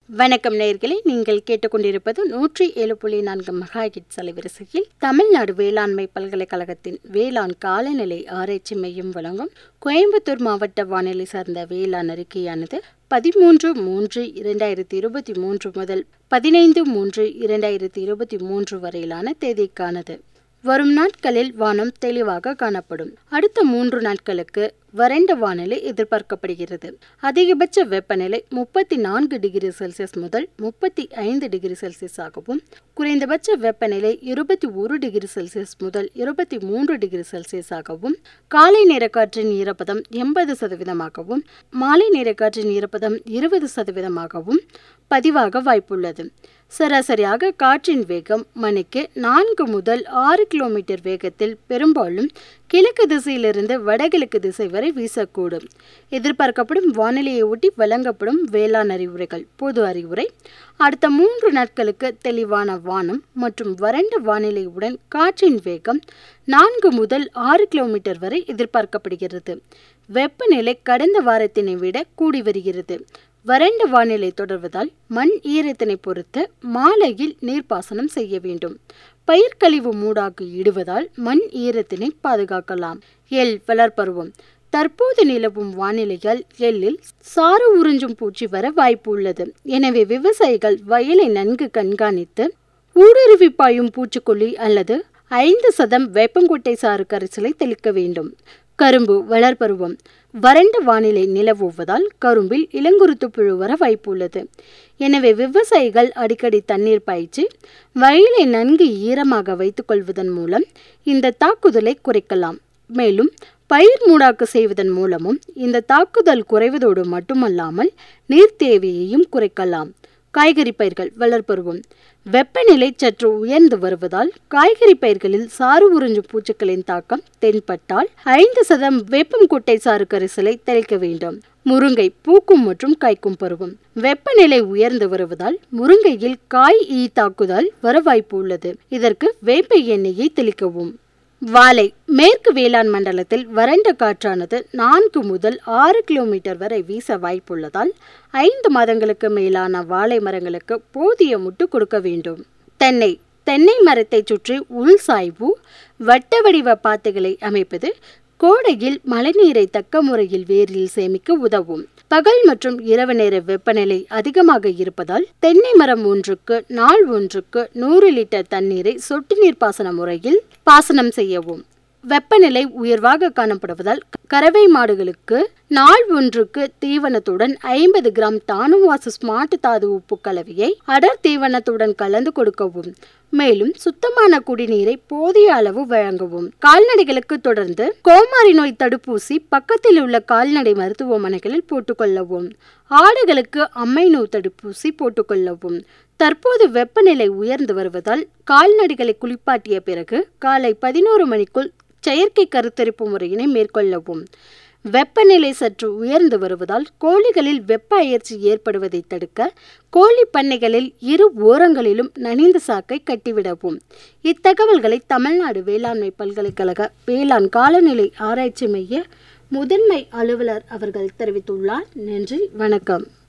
வணக்கம் நேயர்களே நீங்கள் கேட்டுக்கொண்டிருப்பது நூற்றி ஏழு புள்ளி நான்கு மெகாஹிட்ஸ் அலைவரிசையில் தமிழ்நாடு வேளாண்மை பல்கலைக்கழகத்தின் வேளாண் காலநிலை ஆராய்ச்சி மையம் வழங்கும் கோயம்புத்தூர் மாவட்ட வானிலை சார்ந்த வேளாண் அறிக்கையானது பதிமூன்று மூன்று இரண்டாயிரத்தி இருபத்தி மூன்று முதல் பதினைந்து மூன்று இரண்டாயிரத்தி இருபத்தி மூன்று வரையிலான தேதிக்கானது வரும் நாட்களில் வானம் தெளிவாக காணப்படும் அடுத்த மூன்று நாட்களுக்கு வறண்ட வானிலை எதிர்பார்க்கப்படுகிறது அதிகபட்ச வெப்பநிலை முப்பத்தி நான்கு டிகிரி செல்சியஸ் முதல் முப்பத்தி ஐந்து டிகிரி செல்சியஸ் ஆகவும் குறைந்தபட்ச வெப்பநிலை இருபத்தி ஒரு டிகிரி செல்சியஸ் முதல் இருபத்தி மூன்று டிகிரி செல்சியஸ் ஆகவும் காலை நேர காற்றின் ஈரப்பதம் எண்பது சதவீதமாகவும் மாலை நேர காற்றின் ஈரப்பதம் இருபது சதவீதமாகவும் பதிவாக வாய்ப்புள்ளது சராசரியாக காற்றின் வேகம் மணிக்கு நான்கு முதல் ஆறு கிலோமீட்டர் வேகத்தில் பெரும்பாலும் கிழக்கு திசையிலிருந்து வடகிழக்கு திசை வரை வீசக்கூடும் எதிர்பார்க்கப்படும் வானிலையை ஒட்டி வழங்கப்படும் வேளாண் அறிவுரைகள் பொது அறிவுரை அடுத்த மூன்று நாட்களுக்கு தெளிவான வானம் மற்றும் வறண்ட வானிலையுடன் காற்றின் வேகம் நான்கு முதல் ஆறு கிலோமீட்டர் வரை எதிர்பார்க்கப்படுகிறது வெப்பநிலை கடந்த வாரத்தினை விட கூடி வருகிறது வறண்ட வானிலை தொடர்வதால் மண் ஈரத்தினை பொறுத்து மாலையில் நீர்ப்பாசனம் செய்ய வேண்டும் பயிர்க்கழிவு மூடாக்கு இடுவதால் மண் ஈரத்தினை பாதுகாக்கலாம் எல் வளர்ப்பருவம் தற்போது நிலவும் வானிலையால் எள்ளில் சாறு உறிஞ்சும் பூச்சி வர வாய்ப்பு உள்ளது எனவே விவசாயிகள் வயலை நன்கு கண்காணித்து ஊடுருவி பாயும் பூச்சிக்கொல்லி அல்லது ஐந்து சதம் வேப்பங்கொட்டை சாறு கரைசலை தெளிக்க வேண்டும் கரும்பு வளர்பருவம் வறண்ட வானிலை நிலவுவதால் கரும்பில் இளங்குருத்து புழு வர வாய்ப்புள்ளது எனவே விவசாயிகள் அடிக்கடி தண்ணீர் பாய்ச்சி வயலை நன்கு ஈரமாக வைத்துக் கொள்வதன் மூலம் இந்த தாக்குதலை குறைக்கலாம் மேலும் பயிர் மூடாக்கு செய்வதன் மூலமும் இந்த தாக்குதல் குறைவதோடு மட்டுமல்லாமல் நீர் தேவையையும் குறைக்கலாம் காய்கறி பயிர்கள் வளர்ப்பருவம் வெப்பநிலை சற்று உயர்ந்து வருவதால் காய்கறி பயிர்களில் சாறு உறிஞ்சும் பூச்சிகளின் தாக்கம் தென்பட்டால் ஐந்து சதம் வேப்பம் குட்டை சாறு கரிசலை தெளிக்க வேண்டும் முருங்கை பூக்கும் மற்றும் காய்க்கும் பருவம் வெப்பநிலை உயர்ந்து வருவதால் முருங்கையில் காய் ஈ தாக்குதல் வர வாய்ப்பு உள்ளது இதற்கு வேப்ப எண்ணெயை தெளிக்கவும் வாழை மேற்கு வேளாண் மண்டலத்தில் வறண்ட காற்றானது நான்கு முதல் ஆறு கிலோமீட்டர் வரை வீச வாய்ப்புள்ளதால் ஐந்து மாதங்களுக்கு மேலான வாழை மரங்களுக்கு போதிய முட்டு கொடுக்க வேண்டும் தென்னை தென்னை மரத்தை சுற்றி உள் சாய்வு வட்ட வடிவ பாத்துகளை அமைப்பது கோடையில் மழைநீரை தக்க முறையில் வேரில் சேமிக்க உதவும் பகல் மற்றும் இரவு நேர வெப்பநிலை அதிகமாக இருப்பதால் தென்னை மரம் ஒன்றுக்கு நாள் ஒன்றுக்கு நூறு லிட்டர் தண்ணீரை சொட்டு நீர் பாசன முறையில் பாசனம் செய்யவும் வெப்பநிலை உயர்வாக காணப்படுவதால் கறவை மாடுகளுக்கு நாள் ஒன்றுக்கு தீவனத்துடன் ஐம்பது கிராம் தானுவாசு ஸ்மார்ட் தாது உப்பு கலவையை அடர் தீவனத்துடன் கலந்து கொடுக்கவும் மேலும் சுத்தமான குடிநீரை போதிய அளவு வழங்கவும் கால்நடைகளுக்கு தொடர்ந்து கோமாரி நோய் தடுப்பூசி பக்கத்தில் உள்ள கால்நடை மருத்துவமனைகளில் போட்டுக்கொள்ளவும் ஆடுகளுக்கு அம்மை நோய் தடுப்பூசி போட்டுக்கொள்ளவும் தற்போது வெப்பநிலை உயர்ந்து வருவதால் கால்நடைகளை குளிப்பாட்டிய பிறகு காலை பதினோரு மணிக்குள் செயற்கை கருத்தரிப்பு முறையினை மேற்கொள்ளவும் வெப்பநிலை சற்று உயர்ந்து வருவதால் கோழிகளில் வெப்ப அயற்சி ஏற்படுவதை தடுக்க கோழி பண்ணைகளில் இரு ஓரங்களிலும் நனிந்த சாக்கை கட்டிவிடவும் இத்தகவல்களை தமிழ்நாடு வேளாண்மை பல்கலைக்கழக வேளாண் காலநிலை ஆராய்ச்சி மைய முதன்மை அலுவலர் அவர்கள் தெரிவித்துள்ளார் நன்றி வணக்கம்